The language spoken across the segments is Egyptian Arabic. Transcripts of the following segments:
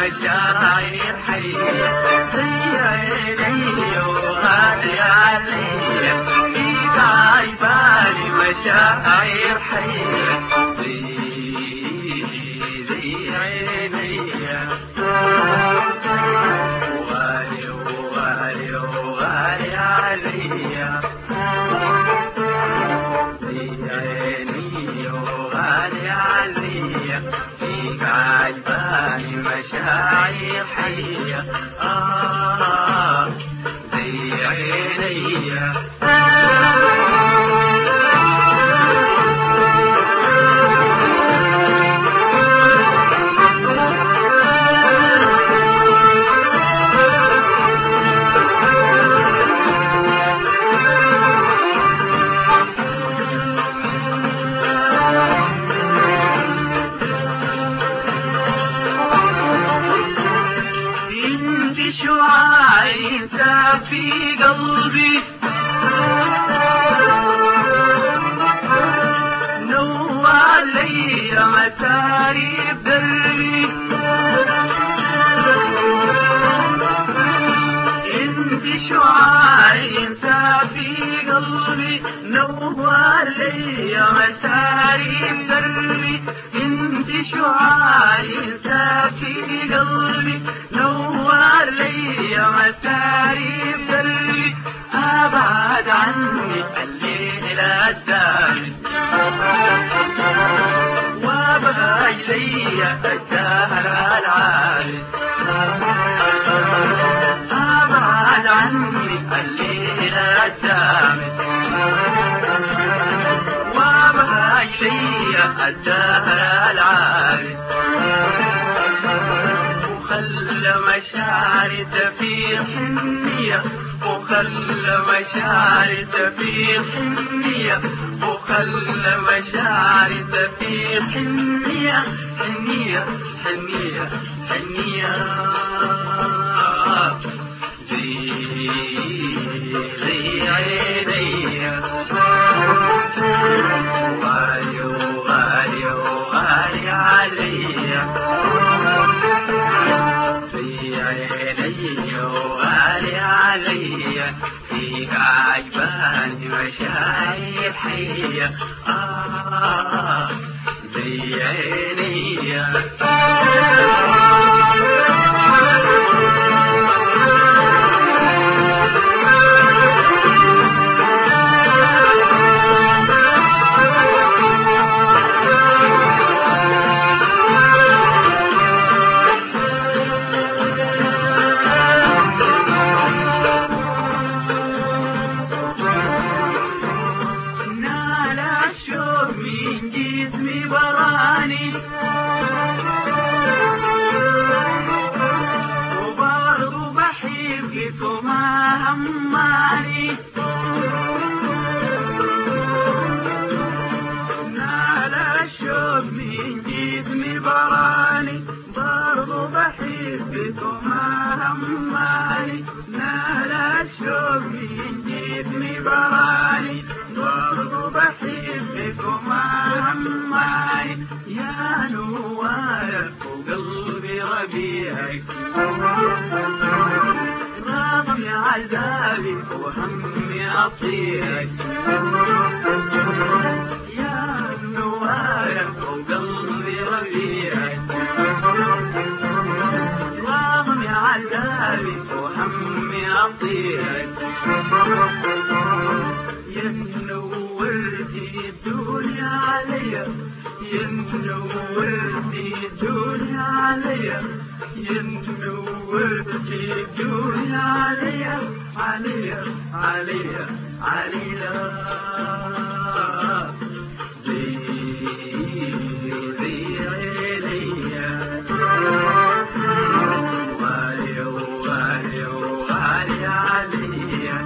مشاعر حية زي عيني وغالي علي فيك عيبالي مشاعر حية زي زي عيني وغالي وغالي وغالي عليا زي عيني وغالي عليا فيك عجباني مشاعر حية آه زي عيني انت شعاع انت في قلبي نور لي مساري بدربي انت شعاع انت في قلبي نور لي مساري بدربي انت شعاع انت في قلبي نور لي مساري بدربي ابعد عني الليل الدامي وابقى الي الدهر العالي ابعد عني الليل الدامي وابقى الي الدهر العالي وخلى مشاعري تفيض حنية وخلى مشاعري تفيض حنية وخلى مشاعري تفيض حنية حنية حنية حنية زي زي عيني وغالي وغالي وغالي عليا في عيني وغالي علي فيك عجباني مشاعر حية آه زي عيني نال الشوق من جسمي براني وبرضه بحبك وما هماني نال الشوق من جسمي براني برضه بحبك وما هماني نال الشوق من جسمي براني برضه بحبك وما هماني يا نوارك وقلبي ربيعك رغم عذابي وهمي أطيعك يا نوارك وقلبي ربيعك رغم عذابي وهمي أطيعك يا منورتي الدنيا عليا يا منورتي الدنيا عليا يا منورتي الدنيا عليا عليا عليا عليا زي زي عينيا وغالي وغالي وغالي عليا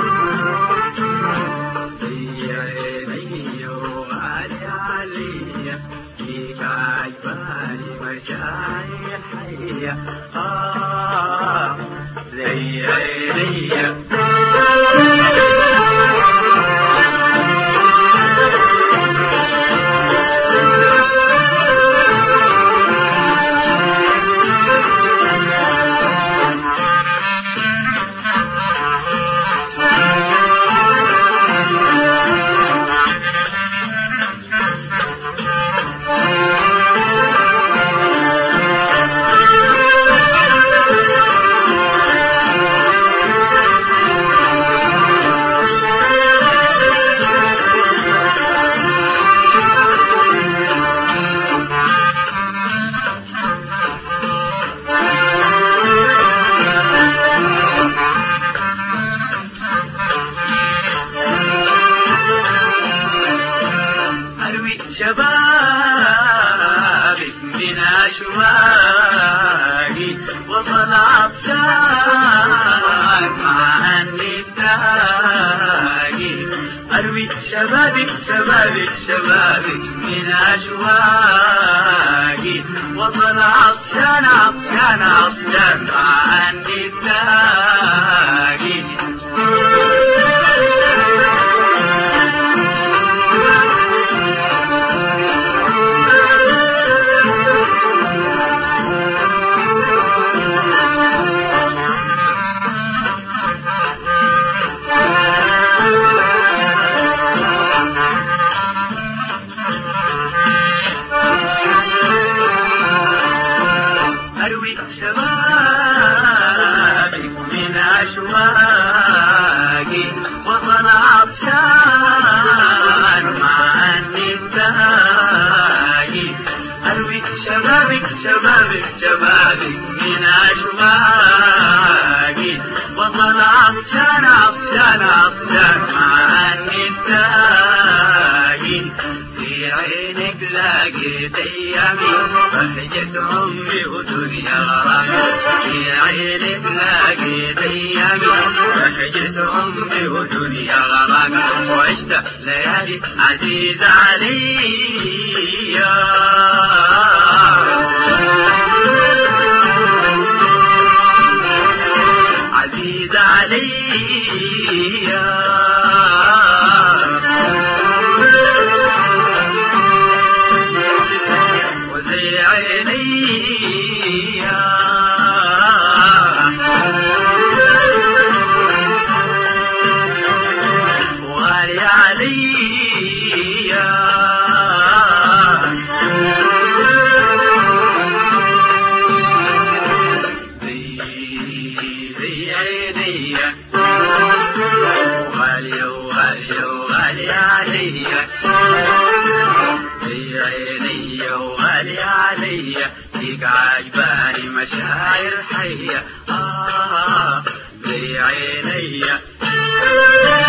زي عيني وغالي عليا فيك عجباني مشاعر حية آه زي عيني أروي شبابك شبابك من أشواقي وصل عطشان عطشان عطشان مع النساقي أروي شبابك من أشواقي وطن عطشان مع النساقي أروي شبابك شبابك شبابك من أشواقي وطن عطشان عطشان عطشان مع النساقي في عينك لقيت ايامي بهجة امي ودنيا غرامي في عينك لقيت ايامي بهجة امي ودنيا غرامي وعشت ليالي عزيزة علي عزيزة علي وزي عيني وغالي علي زي زي عيني وغالي وغالي وغالي علي في عيني وغالي علي فيك عجباني مشاعر حية آه في عيني